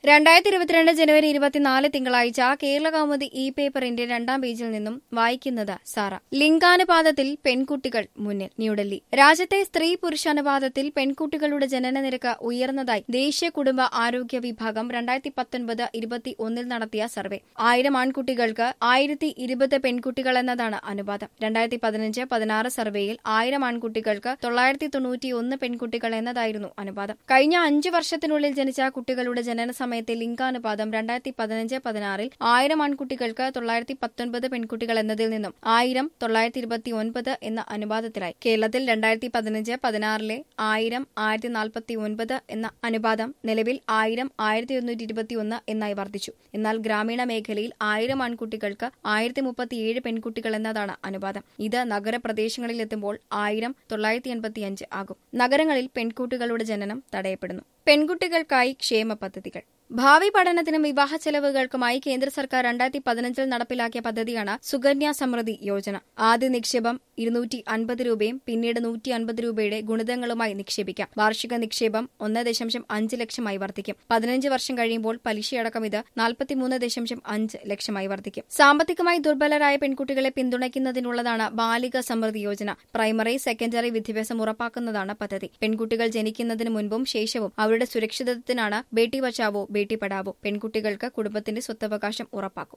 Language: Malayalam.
രണ്ടായിരത്തി ഇരുപത്തിരണ്ട് ജനുവരി ഇരുപത്തിനാല് തിങ്കളാഴ്ച കേരള കൗമുദി ഇ പേപ്പറിന്റെ രണ്ടാം പേജിൽ നിന്നും വായിക്കുന്നത് സാറ ലിംഗാനുപാതത്തിൽ പെൺകുട്ടികൾ മുന്നിൽ ന്യൂഡൽഹി രാജ്യത്തെ സ്ത്രീ പുരുഷ അനുപാതത്തിൽ പെൺകുട്ടികളുടെ ജനന നിരക്ക് ഉയർന്നതായി ദേശീയ കുടുംബ ആരോഗ്യ വിഭാഗം രണ്ടായിരത്തി പത്തൊൻപത് ഇരുപത്തി ഒന്നിൽ നടത്തിയ സർവേ ആയിരം ആൺകുട്ടികൾക്ക് ആയിരത്തി ഇരുപത് പെൺകുട്ടികൾ എന്നതാണ് അനുപാതം രണ്ടായിരത്തി പതിനഞ്ച് പതിനാറ് സർവേയിൽ ആയിരം ആൺകുട്ടികൾക്ക് തൊള്ളായിരത്തി തൊണ്ണൂറ്റി ഒന്ന് പെൺകുട്ടികൾ എന്നതായിരുന്നു അനുപാതം കഴിഞ്ഞ അഞ്ചു വർഷത്തിനുള്ളിൽ ജനിച്ച കുട്ടികളുടെ ജനന സമയത്തെ ലിംഗാനുപാതം രണ്ടായിരത്തി പതിനഞ്ച് പതിനാറിൽ ആയിരം ആൺകുട്ടികൾക്ക് തൊള്ളായിരത്തി പത്തൊൻപത് പെൺകുട്ടികൾ എന്നതിൽ നിന്നും ആയിരം തൊള്ളായിരത്തി ഇരുപത്തി ഒൻപത് എന്ന അനുപാതത്തിലായി കേരളത്തിൽ രണ്ടായിരത്തി പതിനഞ്ച് പതിനാറിലെ ആയിരം ആയിരത്തി നാൽപ്പത്തി ഒൻപത് എന്ന അനുപാതം നിലവിൽ ആയിരം ആയിരത്തി ഒരുന്നൂറ്റി ഇരുപത്തിയൊന്ന് എന്നായി വർദ്ധിച്ചു എന്നാൽ ഗ്രാമീണ മേഖലയിൽ ആയിരം ആൺകുട്ടികൾക്ക് ആയിരത്തി മുപ്പത്തിയേഴ് പെൺകുട്ടികൾ എന്നതാണ് അനുപാതം ഇത് നഗരപ്രദേശങ്ങളിൽ എത്തുമ്പോൾ ആയിരം തൊള്ളായിരത്തി എൺപത്തിയഞ്ച് ആകും നഗരങ്ങളിൽ പെൺകുട്ടികളുടെ ജനനം തടയപ്പെടുന്നു പെൺകുട്ടികൾക്കായി ക്ഷേമ പദ്ധതികൾ ഭാവി പഠനത്തിനും വിവാഹ ചെലവുകൾക്കുമായി കേന്ദ്ര സർക്കാർ രണ്ടായിരത്തി പതിനഞ്ചിൽ നടപ്പിലാക്കിയ പദ്ധതിയാണ് സുകന്യ സമൃദ്ധി യോജന ആദ്യ നിക്ഷേപം ഇരുന്നൂറ്റി അൻപത് രൂപയും പിന്നീട് നൂറ്റി അൻപത് രൂപയുടെ ഗുണിതങ്ങളുമായി നിക്ഷേപിക്കാം വാർഷിക നിക്ഷേപം ഒന്ന് ദശാംശം അഞ്ച് ലക്ഷമായി വർദ്ധിക്കും പതിനഞ്ച് വർഷം കഴിയുമ്പോൾ പലിശയടക്കം ഇത് നാൽപ്പത്തിമൂന്ന് ദശാംശം അഞ്ച് ലക്ഷമായി വർദ്ധിക്കും സാമ്പത്തികമായി ദുർബലരായ പെൺകുട്ടികളെ പിന്തുണയ്ക്കുന്നതിനുള്ളതാണ് ബാലിക സമൃദ്ധി യോജന പ്രൈമറി സെക്കൻഡറി വിദ്യാഭ്യാസം ഉറപ്പാക്കുന്നതാണ് പദ്ധതി പെൺകുട്ടികൾ ജനിക്കുന്നതിന് മുൻപും ശേഷവും അവരുടെ സുരക്ഷിതത്വത്തിനാണ് ബേട്ടി ബച്ചാവോ ബേട്ടി പഠാവോ പെൺകുട്ടികൾക്ക് കുടുംബത്തിന്റെ സ്വത്തവകാശം ഉറപ്പാക്കും